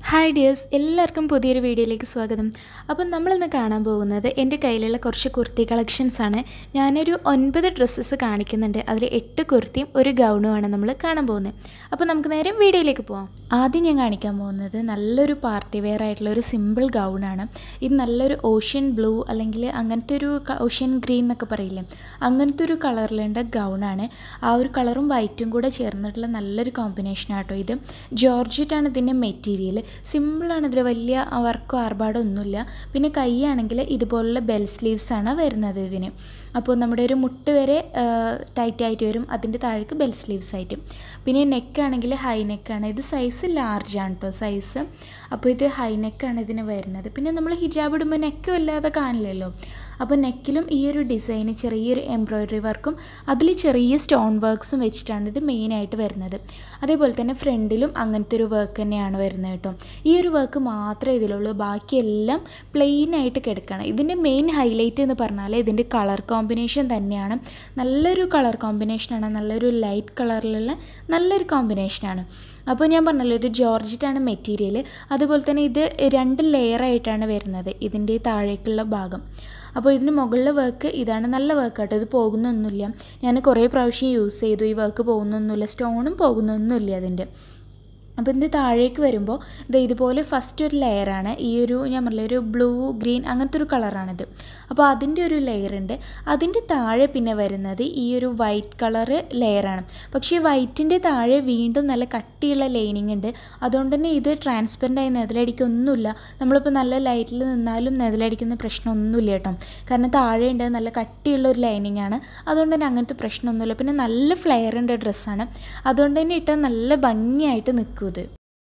hi dears എല്ലാവർക്കും പുതിയൊരു വീഡിയോയിലേക്ക് സ്വാഗതം അപ്പം നമ്മളിന്ന് കാണാൻ പോകുന്നത് എൻ്റെ കയ്യിലുള്ള കുറച്ച് കുർത്തി കളക്ഷൻസ് ആണ് ഞാനൊരു ഒൻപത് ഡ്രസ്സസ് കാണിക്കുന്നുണ്ട് അതിൽ എട്ട് കുർത്തിയും ഒരു ഗൗണുമാണ് നമ്മൾ കാണാൻ പോകുന്നത് അപ്പോൾ നമുക്ക് നേരെ വീഡിയോയിലേക്ക് പോകാം ആദ്യം ഞാൻ കാണിക്കാൻ പോകുന്നത് നല്ലൊരു പാർട്ടി വെയർ ആയിട്ടുള്ള ഒരു സിമ്പിൾ ഗൗണാണ് ഇത് നല്ലൊരു ഓഷ്യൻ ബ്ലൂ അല്ലെങ്കിൽ അങ്ങനത്തെ ഒരു ഓഷ്യൻ ഗ്രീൻ എന്നൊക്കെ പറയില്ലേ അങ്ങനത്തെ ഒരു കളറിലുണ്ട് ഗൗണാണ് ആ ഒരു കളറും വൈറ്റും കൂടെ ചേർന്നിട്ടുള്ള നല്ലൊരു കോമ്പിനേഷനാട്ടോ ഇത് ജോർജറ്റാണ് ഇതിൻ്റെ മെറ്റീരിയൽ സിമ്പിളാണ് ഇതിൽ വലിയ വർക്കോ ആർഭാടോ ഒന്നുമില്ല പിന്നെ കൈയാണെങ്കിൽ ഇതുപോലുള്ള ബെൽ സ്ലീവ്സ് ആണ് വരുന്നത് ഇതിന് അപ്പോൾ നമ്മുടെ ഒരു മുട്ട് വരെ ടൈറ്റ് ആയിട്ട് വരും അതിൻ്റെ താഴേക്ക് ബെൽ സ്ലീവ്സ് ആയിട്ട് പിന്നെ നെക്കാണെങ്കിൽ ഹൈ നെക്കാണ് ഇത് സൈസ് ലാർജ് ആണ് കേട്ടോ സൈസ് അപ്പോൾ ഇത് ഹൈ നെക്കാണ് ഇതിന് വരുന്നത് പിന്നെ നമ്മൾ ഹിജാബ് ഇടുമ്പോൾ നെക്ക് വല്ലാതെ കാണില്ലല്ലോ അപ്പോൾ നെക്കിലും ഈ ഒരു ഡിസൈന് ചെറിയൊരു എംബ്രോയ്ഡറി വർക്കും അതിൽ ചെറിയ സ്റ്റോൺ വർക്ക്സും വെച്ചിട്ടാണ് ഇത് മെയിനായിട്ട് വരുന്നത് അതേപോലെ തന്നെ ഫ്രണ്ടിലും അങ്ങനത്തെ ഒരു വർക്ക് തന്നെയാണ് വരുന്നത് കേട്ടോ ഈ ഒരു വർക്ക് മാത്രമേ ഇതിലുള്ളൂ ബാക്കിയെല്ലാം പ്ലെയിൻ ആയിട്ട് കിടക്കണം ഇതിൻ്റെ മെയിൻ ഹൈലൈറ്റ് എന്ന് പറഞ്ഞാൽ ഇതിൻ്റെ കളർ കോമ്പിനേഷൻ തന്നെയാണ് നല്ലൊരു കളർ കോമ്പിനേഷനാണ് നല്ലൊരു ലൈറ്റ് കളറിലുള്ള നല്ലൊരു കോമ്പിനേഷനാണ് അപ്പോൾ ഞാൻ പറഞ്ഞല്ലോ ഇത് ജോർജറ്റാണ് മെറ്റീരിയൽ അതുപോലെ തന്നെ ഇത് രണ്ട് ലെയറായിട്ടാണ് വരുന്നത് ഇതിൻ്റെ താഴേക്കുള്ള ഭാഗം അപ്പോൾ ഇതിന് മുകളിലെ വർക്ക് ഇതാണ് നല്ല വർക്ക് കേട്ടോ ഇത് പോകുന്നൊന്നുമില്ല ഞാൻ കുറേ പ്രാവശ്യം യൂസ് ചെയ്തു ഈ വർക്ക് പോകുന്നൊന്നുമില്ല സ്റ്റോണും പോകുന്നൊന്നുമില്ല അതിൻ്റെ അപ്പോൾ ഇതിൻ്റെ താഴേക്ക് വരുമ്പോൾ ഇത് ഇതുപോലെ ഫസ്റ്റ് ഒരു ലെയറാണ് ഈ ഒരു ഞാൻ പറഞ്ഞില്ല ഒരു ബ്ലൂ ഗ്രീൻ അങ്ങനത്തെ ഒരു കളറാണിത് അപ്പോൾ അതിൻ്റെ ഒരു ലെയർ ഉണ്ട് അതിൻ്റെ താഴെ പിന്നെ വരുന്നത് ഈ ഒരു വൈറ്റ് കളറ് ലെയറാണ് പക്ഷേ വൈറ്റിൻ്റെ താഴെ വീണ്ടും നല്ല കട്ടിയുള്ള ലൈനിങ് ഉണ്ട് അതുകൊണ്ട് തന്നെ ഇത് ട്രാൻസ്പെറൻ്റ് ആയി നെതിലടിക്കൊന്നുമില്ല നമ്മളിപ്പോൾ നല്ല ലൈറ്റിൽ നിന്നാലും നെതിലടിക്കുന്ന പ്രശ്നമൊന്നുമില്ല കേട്ടോ കാരണം താഴെ ഉണ്ട് നല്ല കട്ടിയുള്ള ഒരു ലൈനിങ് ആണ് അതുകൊണ്ട് തന്നെ അങ്ങനത്തെ പ്രശ്നമൊന്നുമില്ല പിന്നെ നല്ല ഫ്ലെയർ ഉണ്ട് ഡ്രസ്സാണ് അതുകൊണ്ട് തന്നെ ഇട്ടാൽ നല്ല ഭംഗിയായിട്ട് നിൽക്കും ഇത്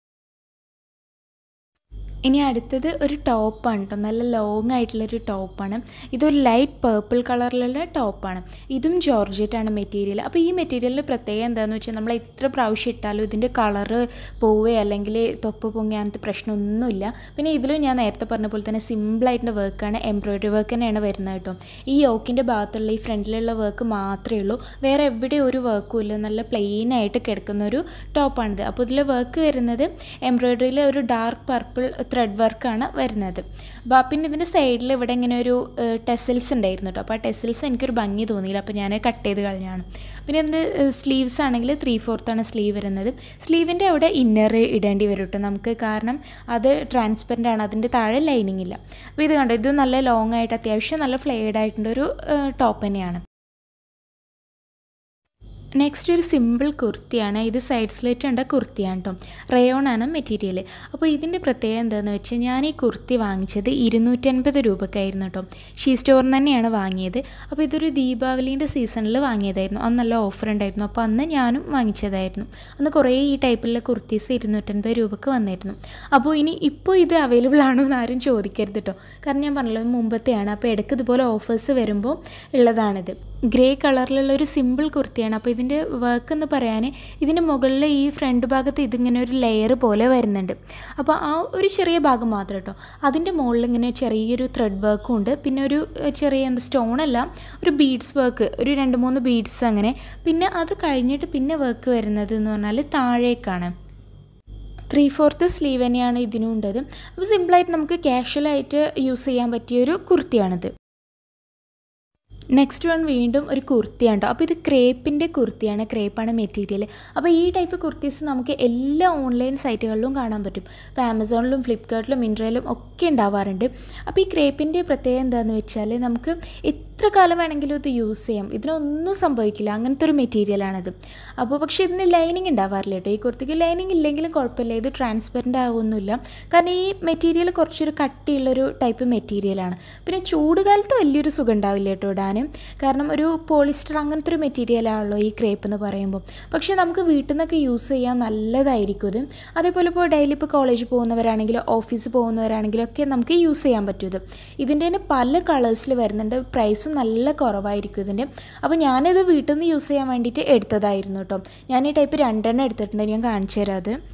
ഇനി അടുത്തത് ഒരു ടോപ്പാണ് കേട്ടോ നല്ല ലോങ് ആയിട്ടുള്ളൊരു ടോപ്പാണ് ഇതൊരു ലൈറ്റ് പേർപ്പിൾ കളറിലുള്ള ടോപ്പാണ് ഇതും ജോർജറ്റാണ് മെറ്റീരിയൽ അപ്പോൾ ഈ മെറ്റീരിയലിൻ്റെ പ്രത്യേകത എന്താണെന്ന് വെച്ചാൽ നമ്മൾ എത്ര പ്രാവശ്യം ഇട്ടാലും ഇതിൻ്റെ കളറ് പോവേ അല്ലെങ്കിൽ തൊപ്പ് പൊങ്ങി അങ്ങനത്തെ പ്രശ്നമൊന്നുമില്ല പിന്നെ ഇതിലും ഞാൻ നേരത്തെ പറഞ്ഞ പോലെ തന്നെ സിമ്പിളായിട്ടുള്ള വർക്കാണ് എംബ്രോയ്ഡറി വർക്ക് തന്നെയാണ് വരുന്നത് കേട്ടോ ഈ യോക്കിൻ്റെ ഭാഗത്തുള്ള ഈ ഫ്രണ്ടിലുള്ള വർക്ക് മാത്രമേ ഉള്ളൂ വേറെ എവിടെ ഒരു വർക്കും ഇല്ല നല്ല പ്ലെയിൻ ആയിട്ട് കിടക്കുന്ന ഒരു ടോപ്പാണിത് അപ്പോൾ ഇതിൽ വർക്ക് വരുന്നത് എംബ്രോയ്ഡറിയിലെ ഒരു ഡാർക്ക് പർപ്പിൾ ത്രെഡ് വർക്കാണ് വരുന്നത് പിന്നെ ഇതിൻ്റെ സൈഡിൽ ഇവിടെ ഇങ്ങനെ ഒരു ടെസൽസ് ഉണ്ടായിരുന്നു കേട്ടോ അപ്പോൾ ആ ടെസൽസ് എനിക്കൊരു ഭംഗി തോന്നിയില്ല അപ്പോൾ ഞാൻ കട്ട് ചെയ്ത് കളഞ്ഞാണ് പിന്നെ ഇതിൻ്റെ സ്ലീവ്സ് ആണെങ്കിൽ ത്രീ ഫോർത്താണ് സ്ലീവ് വരുന്നത് സ്ലീവിൻ്റെ അവിടെ ഇന്നർ ഇടേണ്ടി വരും കേട്ടോ നമുക്ക് കാരണം അത് ട്രാൻസ്പെറൻ്റ് ആണ് അതിൻ്റെ താഴെ ലൈനിങ് ഇല്ല അപ്പോൾ ഇത് കണ്ടോ ഇത് നല്ല ലോങ് ആയിട്ട് അത്യാവശ്യം നല്ല ഫ്ലെയ്ഡ് ആയിട്ടുള്ള ഒരു ടോപ്പ് തന്നെയാണ് നെക്സ്റ്റ് ഒരു സിമ്പിൾ കുർത്തിയാണ് ഇത് സൈഡ് സ്ലിറ്റ് ഉണ്ട് കുർത്തിയാണ് കേട്ടോ റയോണാണ് മെറ്റീരിയൽ അപ്പോൾ ഇതിൻ്റെ പ്രത്യേകത എന്താണെന്ന് വെച്ചാൽ ഞാൻ ഈ കുർത്തി വാങ്ങിച്ചത് ഇരുന്നൂറ്റൻപത് രൂപക്കായിരുന്നു കേട്ടോ ഷീ സ്റ്റോറിൽ തന്നെയാണ് വാങ്ങിയത് അപ്പോൾ ഇതൊരു ദീപാവലീൻ്റെ സീസണിൽ വാങ്ങിയതായിരുന്നു അന്ന് നല്ല ഓഫർ ഉണ്ടായിരുന്നു അപ്പോൾ അന്ന് ഞാനും വാങ്ങിച്ചതായിരുന്നു അന്ന് കുറേ ഈ ടൈപ്പിലുള്ള കുർത്തീസ് ഇരുന്നൂറ്റൻപത് രൂപക്ക് വന്നിരുന്നു അപ്പോൾ ഇനി ഇപ്പോൾ ഇത് അവൈലബിൾ ആണോ എന്ന് ആരും ചോദിക്കരുത് കേട്ടോ കാരണം ഞാൻ പറഞ്ഞല്ലോ മുമ്പത്തെയാണ് അപ്പോൾ ഇടയ്ക്ക് ഇതുപോലെ ഓഫേഴ്സ് വരുമ്പോൾ ഉള്ളതാണിത് ഗ്രേ കളറിലുള്ള ഒരു സിമ്പിൾ കുർത്തിയാണ് അപ്പോൾ ഇതിൻ്റെ വർക്ക് എന്ന് പറയാൻ ഇതിൻ്റെ മുകളിൽ ഈ ഫ്രണ്ട് ഭാഗത്ത് ഇതിങ്ങനെ ഒരു ലെയർ പോലെ വരുന്നുണ്ട് അപ്പോൾ ആ ഒരു ചെറിയ ഭാഗം മാത്രം കേട്ടോ അതിൻ്റെ മുകളിൽ ഇങ്ങനെ ചെറിയൊരു ത്രെഡ് വർക്കും ഉണ്ട് പിന്നെ ഒരു ചെറിയ എന്താ സ്റ്റോണല്ല ഒരു ബീഡ്സ് വർക്ക് ഒരു രണ്ട് മൂന്ന് ബീഡ്സ് അങ്ങനെ പിന്നെ അത് കഴിഞ്ഞിട്ട് പിന്നെ വർക്ക് വരുന്നത് എന്ന് പറഞ്ഞാൽ താഴേക്കാണ് ത്രീ ഫോർത്ത് സ്ലീവ് തന്നെയാണ് ഇതിനും ഉണ്ടത് അപ്പോൾ സിമ്പിളായിട്ട് നമുക്ക് കാഷ്വലായിട്ട് യൂസ് ചെയ്യാൻ പറ്റിയൊരു കുർത്തിയാണിത് നെക്സ്റ്റ് വൺ വീണ്ടും ഒരു കുർത്തിയാണ് കേട്ടോ അപ്പോൾ ഇത് ക്രേപ്പിൻ്റെ കുർത്തിയാണ് ക്രേപ്പാണ് മെറ്റീരിയൽ അപ്പോൾ ഈ ടൈപ്പ് കുർത്തീസ് നമുക്ക് എല്ലാ ഓൺലൈൻ സൈറ്റുകളിലും കാണാൻ പറ്റും ഇപ്പോൾ ആമസോണിലും ഫ്ലിപ്കാർട്ടിലും മിൻട്രയിലും ഒക്കെ ഉണ്ടാവാറുണ്ട് അപ്പോൾ ഈ ക്രേപ്പിൻ്റെ പ്രത്യേകത എന്താണെന്ന് വെച്ചാൽ നമുക്ക് എത്ര കാലം വേണമെങ്കിലും ഇത് യൂസ് ചെയ്യാം ഇതിനൊന്നും സംഭവിക്കില്ല അങ്ങനത്തെ ഒരു മെറ്റീരിയലാണിത് അപ്പോൾ പക്ഷേ ഇതിന് ലൈനിങ് ഉണ്ടാവാറില്ല കേട്ടോ ഈ കുർത്തിക്ക് ലൈനിങ് ഇല്ലെങ്കിലും കുഴപ്പമില്ല ഇത് ട്രാൻസ്പെറൻ്റ് ആവുമൊന്നുമില്ല കാരണം ഈ മെറ്റീരിയൽ കുറച്ചൊരു കട്ടിയുള്ളൊരു ടൈപ്പ് മെറ്റീരിയലാണ് പിന്നെ ചൂട് കാലത്ത് വലിയൊരു സുഖം ഉണ്ടാവില്ല കേട്ടോ ഇടാൻ കാരണം ഒരു പോളിസ്റ്റർ അങ്ങനത്തെ ഒരു മെറ്റീരിയലാണല്ലോ ഈ ക്രേപ്പ് എന്ന് പറയുമ്പോൾ പക്ഷേ നമുക്ക് വീട്ടിൽ നിന്നൊക്കെ യൂസ് ചെയ്യാൻ നല്ലതായിരിക്കും ഇത് അതേപോലെ ഇപ്പോൾ ഡെയിലി ഇപ്പോൾ കോളേജിൽ പോകുന്നവരാണെങ്കിലോ ഓഫീസിൽ പോകുന്നവരാണെങ്കിലോ ഒക്കെ നമുക്ക് യൂസ് ചെയ്യാൻ പറ്റും ഇത് ഇതിൻ്റെ തന്നെ പല കളേഴ്സിൽ വരുന്നുണ്ട് പ്രൈസും നല്ല കുറവായിരിക്കും ഇതിൻ്റെ അപ്പോൾ ഞാനിത് വീട്ടിൽ നിന്ന് യൂസ് ചെയ്യാൻ വേണ്ടിയിട്ട് എടുത്തതായിരുന്നു കേട്ടോ ഞാൻ ഈ ടൈപ്പ് രണ്ടെണ്ണം എടുത്തിട്ടുണ്ട് ഞാൻ കാണിച്ചു തരാം അത്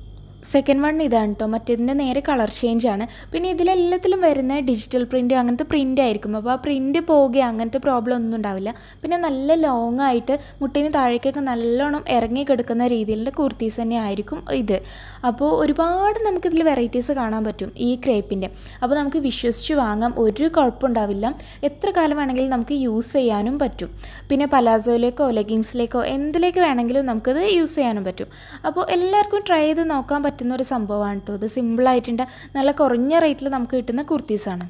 സെക്കൻഡ് വൺ ഇതാണ് കേട്ടോ മറ്റേതിൻ്റെ നേരെ കളർ ചേഞ്ച് ആണ് പിന്നെ ഇതിലെല്ലാത്തിലും വരുന്ന ഡിജിറ്റൽ പ്രിൻറ്റ് അങ്ങനത്തെ പ്രിൻ്റ് ആയിരിക്കും അപ്പോൾ ആ പ്രിൻ്റ് പോവുകയോ അങ്ങനത്തെ പ്രോബ്ലം ഒന്നും ഉണ്ടാവില്ല പിന്നെ നല്ല ലോങ് ആയിട്ട് മുട്ടിന് താഴേക്കൊക്കെ നല്ലോണം ഇറങ്ങി കിടക്കുന്ന രീതിയിലുള്ള കുർത്തീസ് തന്നെ ആയിരിക്കും ഇത് അപ്പോൾ ഒരുപാട് നമുക്കിതിൽ വെറൈറ്റീസ് കാണാൻ പറ്റും ഈ ക്രേപ്പിൻ്റെ അപ്പോൾ നമുക്ക് വിശ്വസിച്ച് വാങ്ങാം ഒരു കുഴപ്പമുണ്ടാവില്ല എത്ര കാലം വേണമെങ്കിലും നമുക്ക് യൂസ് ചെയ്യാനും പറ്റും പിന്നെ പലാസോയിലേക്കോ ലെഗിങ്സിലേക്കോ എന്തിലേക്ക് വേണമെങ്കിലും നമുക്കത് യൂസ് ചെയ്യാനും പറ്റും അപ്പോൾ എല്ലാവർക്കും ട്രൈ ചെയ്ത് നോക്കാൻ പറ്റുന്ന ഒരു സംഭവമാണ് കേട്ടോ ഇത് സിമ്പിളായിട്ടുണ്ട് നല്ല കുറഞ്ഞ റേറ്റിൽ നമുക്ക് കിട്ടുന്ന കുർത്തീസാണ്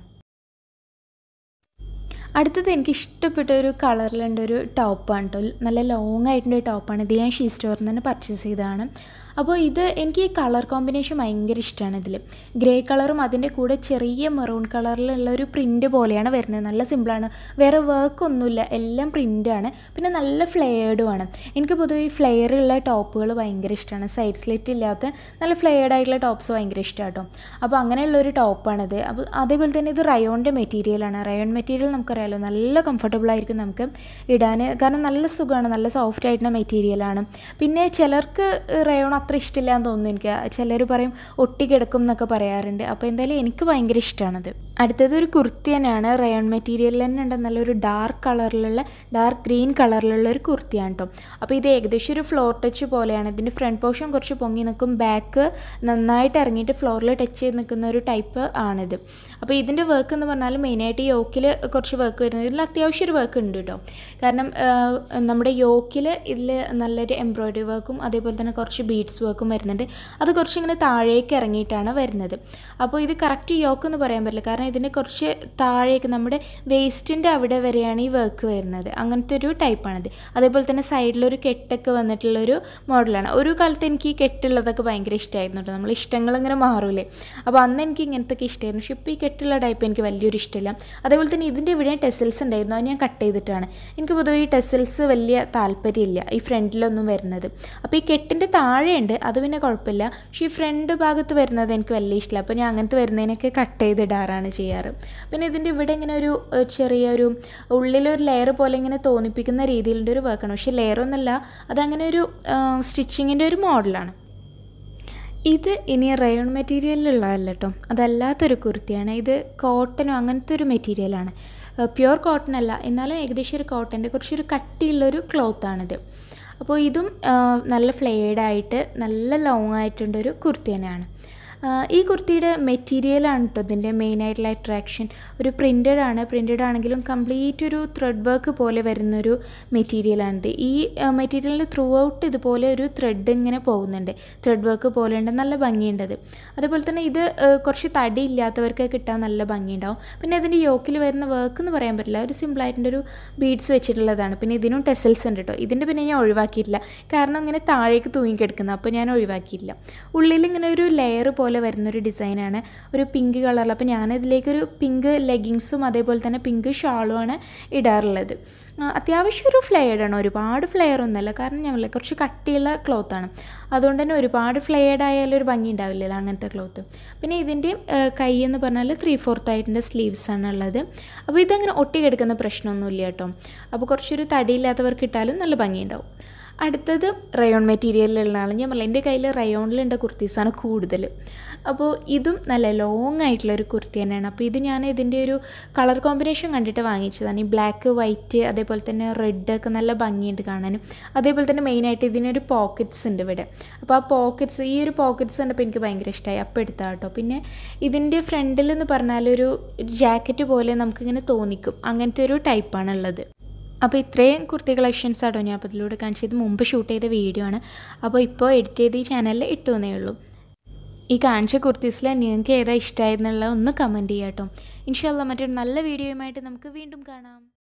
അടുത്തത് എനിക്ക് ഇഷ്ടപ്പെട്ട ഒരു കളറിലുണ്ട് ഒരു ടോപ്പാണ് കേട്ടോ നല്ല ലോങ് ആയിട്ടുള്ള ഒരു ടോപ്പാണ് ഇത് ഞാൻ ഷീ സ്റ്റോറിൽ നിന്ന് പർച്ചേസ് ചെയ്തതാണ് അപ്പോൾ ഇത് എനിക്ക് ഈ കളർ കോമ്പിനേഷൻ ഭയങ്കര ഇഷ്ടമാണ് ഇതിൽ ഗ്രേ കളറും അതിൻ്റെ കൂടെ ചെറിയ മെറൂൺ കളറിലുള്ള ഒരു പ്രിൻ്റ് പോലെയാണ് വരുന്നത് നല്ല സിമ്പിളാണ് വേറെ വർക്ക് ഒന്നുമില്ല എല്ലാം പ്രിൻ്റാണ് പിന്നെ നല്ല ഫ്ലെയർഡുമാണ് എനിക്ക് പൊതുവെ ഈ ഫ്ലെയറുള്ള ടോപ്പുകൾ ഭയങ്കര ഇഷ്ടമാണ് സൈഡ് സ്ലിറ്റ് ഇല്ലാത്ത നല്ല ഫ്ലെയർഡ് ആയിട്ടുള്ള ടോപ്സ് ഭയങ്കര ഇഷ്ടമാണ് കേട്ടോ അപ്പോൾ അങ്ങനെയുള്ള ഒരു ടോപ്പാണിത് അപ്പോൾ അതേപോലെ തന്നെ ഇത് റയോണിൻ്റെ മെറ്റീരിയലാണ് റയോൺ മെറ്റീരിയൽ നമുക്കറിയാലോ നല്ല കംഫർട്ടബിൾ ആയിരിക്കും നമുക്ക് ഇടാൻ കാരണം നല്ല സുഖമാണ് നല്ല സോഫ്റ്റ് ആയിട്ടുള്ള മെറ്റീരിയലാണ് പിന്നെ ചിലർക്ക് റയോൺ അത്ര ഇഷ്ടമില്ല എന്ന് തോന്നുന്നു എനിക്ക് ചിലർ പറയും ഒട്ടിക്കിടക്കും എന്നൊക്കെ പറയാറുണ്ട് അപ്പോൾ എന്തായാലും എനിക്ക് ഭയങ്കര ഇഷ്ടമാണത് അടുത്തത് ഒരു കുർത്തി തന്നെയാണ് റയോൺ മെറ്റീരിയൽ തന്നെ ഉണ്ട് നല്ലൊരു ഡാർക്ക് കളറിലുള്ള ഡാർക്ക് ഗ്രീൻ കളറിലുള്ള ഒരു കുർത്തിയാണ് കേട്ടോ അപ്പോൾ ഇത് ഏകദേശം ഒരു ഫ്ലോർ ടച്ച് പോലെയാണ് ഇതിൻ്റെ ഫ്രണ്ട് പോർഷൻ കുറച്ച് പൊങ്ങി നിൽക്കും ബാക്ക് നന്നായിട്ട് ഇറങ്ങിയിട്ട് ഫ്ലോറിൽ ടച്ച് ചെയ്ത് നിൽക്കുന്ന ഒരു ടൈപ്പ് ആണിത് അപ്പോൾ ഇതിൻ്റെ വർക്ക് എന്ന് പറഞ്ഞാൽ മെയിനായിട്ട് യോക്കിൽ കുറച്ച് വർക്ക് വരുന്നത് ഇതിൽ അത്യാവശ്യം ഒരു വർക്ക് ഉണ്ട് കേട്ടോ കാരണം നമ്മുടെ യോക്കിൽ ഇതിൽ നല്ലൊരു എംബ്രോയ്ഡറി വർക്കും അതേപോലെ തന്നെ കുറച്ച് ബീഡ്സ് വർക്കും വരുന്നുണ്ട് അത് കുറച്ച് ഇങ്ങനെ താഴേക്ക് ഇറങ്ങിയിട്ടാണ് വരുന്നത് അപ്പോൾ ഇത് കറക്റ്റ് യോക്ക് എന്ന് പറയാൻ പറ്റില്ല കാരണം ഇതിന് കുറച്ച് താഴേക്ക് നമ്മുടെ വേസ്റ്റിൻ്റെ അവിടെ വരെയാണ് ഈ വർക്ക് വരുന്നത് അങ്ങനത്തെ ഒരു ടൈപ്പാണിത് അതേപോലെ തന്നെ സൈഡിലൊരു കെട്ടൊക്കെ വന്നിട്ടുള്ളൊരു മോഡലാണ് ഒരു കാലത്ത് എനിക്ക് ഈ കെട്ടുള്ളതൊക്കെ ഭയങ്കര ഇഷ്ടമായിരുന്നു കേട്ടോ നമ്മൾ ഇഷ്ടങ്ങൾ ഇങ്ങനെ മാറൂലേ അപ്പോൾ അന്ന് എനിക്ക് ഇങ്ങനത്തെയൊക്കെ ഇഷ്ടമായിരുന്നു പക്ഷേ ഇപ്പോൾ ഈ കെട്ടുള്ള ടൈപ്പ് എനിക്ക് വലിയൊരു ഇഷ്ടമില്ല അതേപോലെ തന്നെ ഇതിൻ്റെ ഇവിടെ ടെസിൽസ് ഉണ്ടായിരുന്നു അത് ഞാൻ കട്ട് ചെയ്തിട്ടാണ് എനിക്ക് പൊതുവെ ഈ ടെസിൽസ് വലിയ താല്പര്യമില്ല ഈ ഫ്രണ്ടിലൊന്നും വരുന്നത് അപ്പോൾ ഈ കെട്ടിൻ്റെ താഴെയുണ്ട് അത് പിന്നെ കുഴപ്പമില്ല പക്ഷേ ഈ ഫ്രണ്ട് ഭാഗത്ത് വരുന്നത് എനിക്ക് വലിയ ഇഷ്ടമില്ല അപ്പോൾ ഞാൻ അങ്ങനത്തെ വരുന്നതിനൊക്കെ കട്ട് ചെയ്തിടാറാണ് ചെയ്യാറ് പിന്നെ ഇതിൻ്റെ ഇവിടെ ഇങ്ങനെ ഒരു ഏഹ്, ചെറിയൊരു ഉള്ളിലൊരു ലെയർ പോലെ ഇങ്ങനെ തോന്നിപ്പിക്കുന്ന രീതിയിലുള്ള ഒരു വർക്കാണ് പക്ഷേ ലെയർ ഒന്നല്ല അതങ്ങനെ ഒരു സ്റ്റിച്ചിങ്ങിൻ്റെ ഒരു മോഡലാണ് ഇത് ഇനി റയോൺ മെറ്റീരിയലിലുള്ളതല്ല കേട്ടോ അതല്ലാത്തൊരു കുർത്തിയാണ് ഇത് കോട്ടനോ അങ്ങനത്തെ ഒരു മെറ്റീരിയലാണ് പ്യുവർ കോട്ടൺ അല്ല എന്നാലും ഏകദേശം ഒരു കോട്ടൻ്റെ കുറച്ചൊരു കട്ടിയുള്ളൊരു ക്ലോത്താണിത് അപ്പോൾ ഇതും ആ, നല്ല ഫ്ലെയർഡായിട്ട് നല്ല ലോങ് ആയിട്ടുള്ളൊരു കുർത്തി തന്നെയാണ് ആ, ഈ കുർത്തിയുടെ മെറ്റീരിയലാണ് കേട്ടോ ഇതിൻ്റെ മെയിനായിട്ടുള്ള അട്രാക്ഷൻ ഒരു പ്രിൻറ്റഡ് ആണ് പ്രിൻറ്റഡ് ആണെങ്കിലും കംപ്ലീറ്റ് ഒരു ത്രെഡ് വർക്ക് പോലെ വരുന്നൊരു മെറ്റീരിയലാണിത് ഈ മെറ്റീരിയലിൽ ത്രൂ ഔട്ട് ഇതുപോലെ ഒരു ത്രെഡ് ഇങ്ങനെ പോകുന്നുണ്ട് ത്രെഡ് വർക്ക് പോലെ ഉണ്ട് നല്ല ഭംഗിയുണ്ടത് അതേപോലെ തന്നെ ഇത് ആ, കുറച്ച് തടി ഇല്ലാത്തവർക്ക് കിട്ടാൻ നല്ല ഭംഗിയുണ്ടാവും പിന്നെ ഇതിൻ്റെ യോക്കിൽ വരുന്ന വർക്ക് എന്ന് പറയാൻ പറ്റില്ല ഒരു സിമ്പിളായിട്ടുണ്ട് ഒരു ബീഡ്സ് വെച്ചിട്ടുള്ളതാണ് പിന്നെ ഇതിനും ടെസൽസ് ഉണ്ട് കേട്ടോ ഇതിൻ്റെ പിന്നെ ഞാൻ ഒഴിവാക്കിയിട്ടില്ല കാരണം ഇങ്ങനെ താഴേക്ക് തൂങ്ങിക്കിടക്കുന്നത് അപ്പോൾ ഞാൻ ഒഴിവാക്കിയില്ല ഉള്ളിൽ ഇങ്ങനെ ഒരു ലെയർ പോലെ വരുന്നൊരു ഡിസൈനാണ് ഒരു പിങ്ക് കളറിൽ അപ്പോൾ ഞാനിതിലേക്കൊരു പിങ്ക് ലെഗിങ്സും അതേപോലെ തന്നെ പിങ്ക് ഷാളുമാണ് ഇടാറുള്ളത് ആ, അത്യാവശ്യം ഒരു ഫ്ലെയർഡാണ് ഒരുപാട് ഫ്ലെയർ ഒന്നുമല്ല കാരണം ഞാൻ പറഞ്ഞില്ലേ, കുറച്ച് കട്ടിയുള്ള ക്ലോത്താണ് അതുകൊണ്ട് തന്നെ ഒരുപാട് ഫ്ലെയർഡ് ആയാലും ഒരു ഭംഗി ഉണ്ടാവില്ലല്ലോ അങ്ങനത്തെ ക്ലോത്ത് പിന്നെ ഇതിൻ്റെ കൈ എന്ന് പറഞ്ഞാൽ ത്രീ ഫോർത്ത് ആയിട്ടിൻ്റെ സ്ലീവ്സ് ആണ് ഉള്ളത് അപ്പോൾ ഇതങ്ങനെ ഒട്ടിക്കെടുക്കുന്ന പ്രശ്നമൊന്നുമില്ല കേട്ടോ അപ്പോൾ കുറച്ചൊരു തടിയില്ലാത്തവർക്ക് ഇട്ടാലും നല്ല ഭംഗിയുണ്ടാവും അടുത്തത് റയോൺ മെറ്റീരിയലിലുള്ളതാണ് ഞാൻ പറഞ്ഞില്ല എൻ്റെ കയ്യിൽ റയോണിലുണ്ട കുർത്തീസാണ് കൂടുതൽ അപ്പോൾ ഇതും നല്ല ലോങ് ആയിട്ടുള്ള ഒരു കുർത്തി തന്നെയാണ് അപ്പോൾ ഇത് ഞാൻ ഇതിൻ്റെ ഒരു കളർ കോമ്പിനേഷൻ കണ്ടിട്ട് വാങ്ങിച്ചതാണ് ഈ ബ്ലാക്ക് വൈറ്റ് അതേപോലെ തന്നെ റെഡ് ഒക്കെ നല്ല ഭംഗിയുണ്ട് കാണാനും അതേപോലെ തന്നെ മെയിനായിട്ട് ഇതിനൊരു പോക്കറ്റ്സ് ഉണ്ട് ഇവിടെ അപ്പോൾ ആ പോക്കറ്റ്സ് ഈ ഒരു പോക്കറ്റ്സ് കണ്ടപ്പോൾ എനിക്ക് ഭയങ്കര ഇഷ്ടമായി അപ്പോൾ എടുത്താൽ കേട്ടോ പിന്നെ ഇതിൻ്റെ ഫ്രണ്ടിൽ എന്ന് പറഞ്ഞാൽ ഒരു ജാക്കറ്റ് പോലെ നമുക്കിങ്ങനെ തോന്നിക്കും അങ്ങനത്തെ ഒരു ടൈപ്പാണ് ഉള്ളത് അപ്പോൾ ഇത്രയും കുർത്തി കളക്ഷൻസ് ആട്ടോ ഞാൻ അപ്പോൾ ഇതിലൂടെ കാണിച്ചത് മുമ്പ് ഷൂട്ട് ചെയ്ത വീഡിയോ ആണ് അപ്പോൾ ഇപ്പോൾ എഡിറ്റ് ചെയ്ത് ഈ ചാനലിൽ ഇട്ടു എന്നേ ഉള്ളൂ ഈ കാണിച്ച കുർത്തീസിൽ നിങ്ങൾക്ക് ഏതാ ഇഷ്ടമായിരുന്നുള്ള ഒന്ന് കമൻറ്റ് ചെയ്യാം കേട്ടോ ഇൻഷാല്ല മറ്റൊരു നല്ല വീഡിയോയുമായിട്ട് നമുക്ക് വീണ്ടും കാണാം